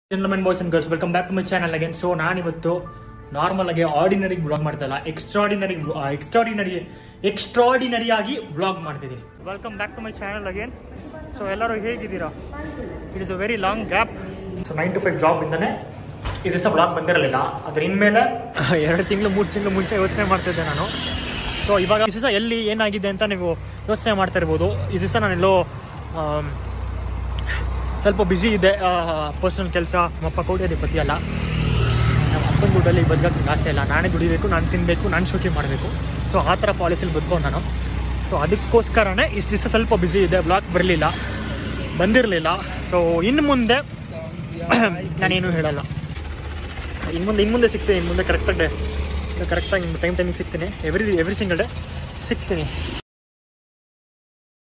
gentlemen boys and girls welcome back to my channel again so ನಾನಿವತ್ತು normal ಆಗಿ ordinary blog ಮಾಡ್ತಾ ಇಲ್ಲ extraordinary extraordinary extraordinary ಆಗಿ blog ಮಾಡ್ತಿದ್ದೀನಿ welcome back to my channel again so ಎಲ್ಲರೂ ಹೇಗಿದ್ದೀರಾ it is a very long gap so nine to five job ಇಂದಾನೆ ಈ ದಿವಸ ಬ್ಲಾಗ್ ಬಂದಿರಲಿಲ್ಲ ಅದ್ರ ಇನ್ಮೇಲೆ ಎರಡು ತಿಂಗಳು ಮೂರು ತಿಂಗಳು ಮುಂಚೆ ಯೋಚನೆ ಮಾಡ್ತಿದ್ದೆ ನಾನು ಸೊ ಇವಾಗ ಈ ದಿವಸ ಎಲ್ಲಿ ಏನಾಗಿದೆ ಅಂತ ನೀವು ಯೋಚನೆ ಮಾಡ್ತಾ ಇರ್ಬೋದು ಈ ದಿವಸ ನಾನೆಲ್ಲೋ ಆಮ್, ಸ್ವಲ್ಪ ಬ್ಯುಸಿ ಇದೆ ಪರ್ಸನಲ್ ಕೆಲಸ ನಮ್ಮಪ್ಪ ಕೋಟ್ಯಾಧಿಪತಿ ಅಲ್ಲ ನಮ್ಮ ಅಪ್ಪನ ದುಡ್ಡಲ್ಲಿ ಬದುಕಕ್ಕೆ ಆಸೆ ಇಲ್ಲ ನಾನೇ ದುಡಿಬೇಕು ನಾನು ತಿನ್ನಬೇಕು ನಾನು ಶೋಕಿ ಮಾಡಬೇಕು ಸೊ ಆ ಥರ ಪಾಲಿಸಿಲಿ ಬದುಕೊಂಡು ನಾನು ಸೊ ಅದಕ್ಕೋಸ್ಕರನೇ ಇಷ್ಟು ದಿವಸ ಸ್ವಲ್ಪ ಬ್ಯುಸಿ ಇದೆ ಬ್ಲಾಗ್ಸ್ ಬರಲಿಲ್ಲ ಬಂದಿರಲಿಲ್ಲ ಸೊ ಇನ್ನು ಮುಂದೆ ನಾನೇನು ಹೇಳಲ್ಲ ಇನ್ನು ಮುಂದೆ ಇನ್ನು ಮುಂದೆ ಸಿಗ್ತೀನಿ ಇನ್ನು ಮುಂದೆ ಕರೆಕ್ಟಾಗಿ ಕರೆಕ್ಟಾಗಿ ಟೈಮ್ ಟೈಮಿಗೆ ಸಿಗ್ತೀನಿ ಎವ್ರಿ ಎವ್ರಿ ಸಿಂಗಲ್ ಡೇ ಸಿಗ್ತೀನಿ